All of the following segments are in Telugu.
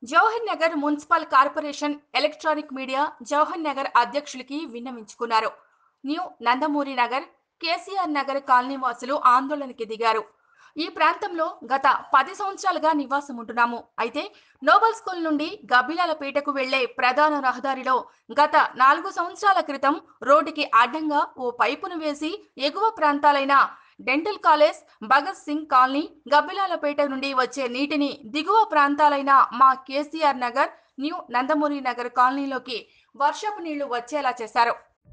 Jawahar Nagar municipal corporation electronic media Jawahar Nagar అధ్యక్షులకి విన్నవించుకున్నారు న్యూ నందమూరి నగర్ కేసీఆర్ నగర్ కాలనీ వాసులు ఆందోళనకి దిగారు ఈ ప్రాంతంలో గత పది సంవత్సరాలుగా నివాసం ఉంటున్నాము అయితే నోబల్ స్కూల్ నుండి గబ్బిలాలపేటకు వెళ్లే ప్రధాన రహదారిలో గత నాలుగు సంవత్సరాల క్రితం రోడ్డుకి అడ్డంగా ఓ పైపును వేసి ఎగువ ప్రాంతాలైన dental college Bhagat Singh colony Gabbilalapeta నుండి వచ్చే నీటిని దిగువ ప్రాంతాలైన మా కేసీఆర్ నగర్ న్యూ నందమూరి నగర్ కాలనీలోకి వర్షపు నీళ్లు వచ్చేలా చేశారు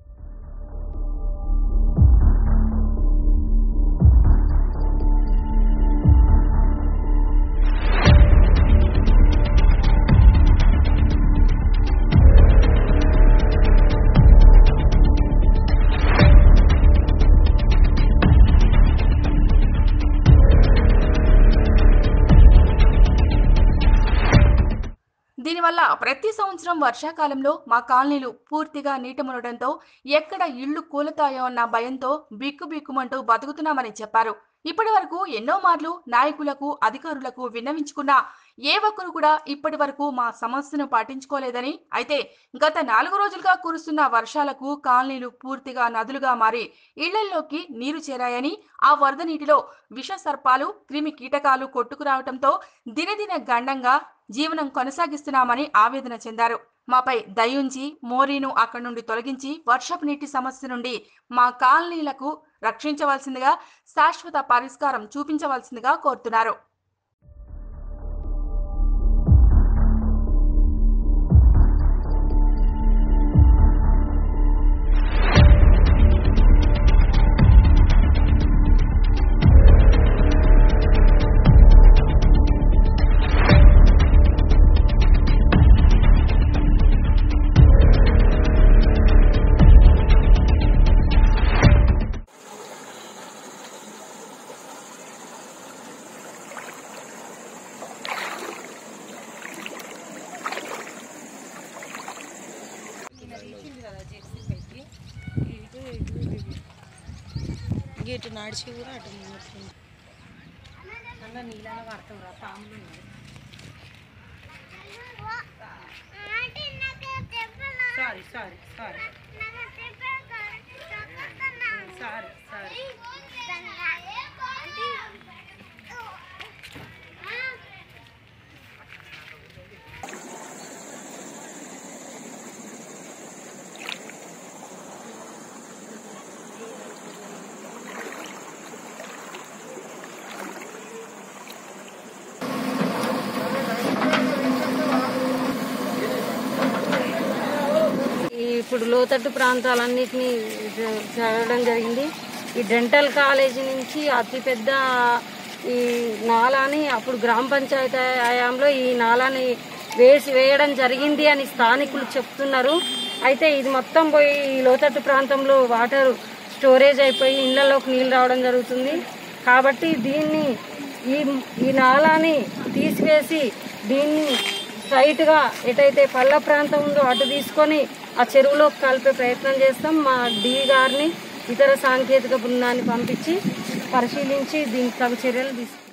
దీనివల్ల ప్రతి సంవత్సరం వర్షాకాలంలో మా కాలనీలు పూర్తిగా నీట మునడంతో ఎక్కడ ఇళ్లు కూలతాయో అన్న భయంతో బిక్కుబిక్కుమంటూ బతుకుతున్నామని చెప్పారు ఇప్పటి వరకు ఎన్నో మార్లు నాయకులకు అధికారులకు విన్నవించుకున్నా ఏ ఒక్కరు కూడా ఇప్పటి వరకు మా సమస్యను పట్టించుకోలేదని అయితే గత నాలుగు రోజులుగా కురుస్తున్న వర్షాలకు కాలనీలు పూర్తిగా నదులుగా మారి ఇళ్లల్లోకి నీరు చేరాయని ఆ వరద నీటిలో విష సర్పాలు క్రిమి కీటకాలు కొట్టుకురావడంతో దినదిన గండంగా జీవనం కొనసాగిస్తున్నామని ఆవేదన చెందారు మాపై దయుంచి మోరీను అక్కడి నుండి తొలగించి వర్షపు నీటి సమస్య నుండి మా కాలనీలకు రక్షించవలసిందిగా శాశ్వత పరిష్కారం చూపించవలసిందిగా కోరుతున్నారు ఇటు నడిచి కూడా అటు మొత్తం అలా నీళ్ళ పడతాం రా పాములు ఉన్నాయి sorry sorry sorry sorry sorry ఈ ఇప్పుడు లోతట్టు ప్రాంతాలన్నిటినీ చ- చదవడం జరిగింది ఈ డెంటల్ కాలేజీ నుంచి అతిపెద్ద ఈ నాలాని అప్పుడు గ్రామ పంచాయతీ హయాంలో ఈ నాలాని వేసి వేయడం జరిగింది అని స్థానికులు చెప్తున్నారు అయితే ఇది మొత్తం పోయి ఈ లోతట్టు ప్రాంతంలో వాటర్ స్టోరేజ్ అయిపోయి ఇళ్లలోకి నీళ్ళు రావడం జరుగుతుంది కాబట్టి దీన్ని ఈ ఈ నాలాని తీసివేసి దీన్ని స్ట్రైట్ గా ఎటైతే పల్ల ప్రాంతం ఉందో అటు తీసుకొని ఆ చెరువులోకి కలిపే ప్రయత్నం చేస్తాం మా డి గారిని ఇతర సాంకేతిక బృందాన్ని పంపించి పరిశీలించి దీనికి తగు చర్యలు తీసుకుంటాం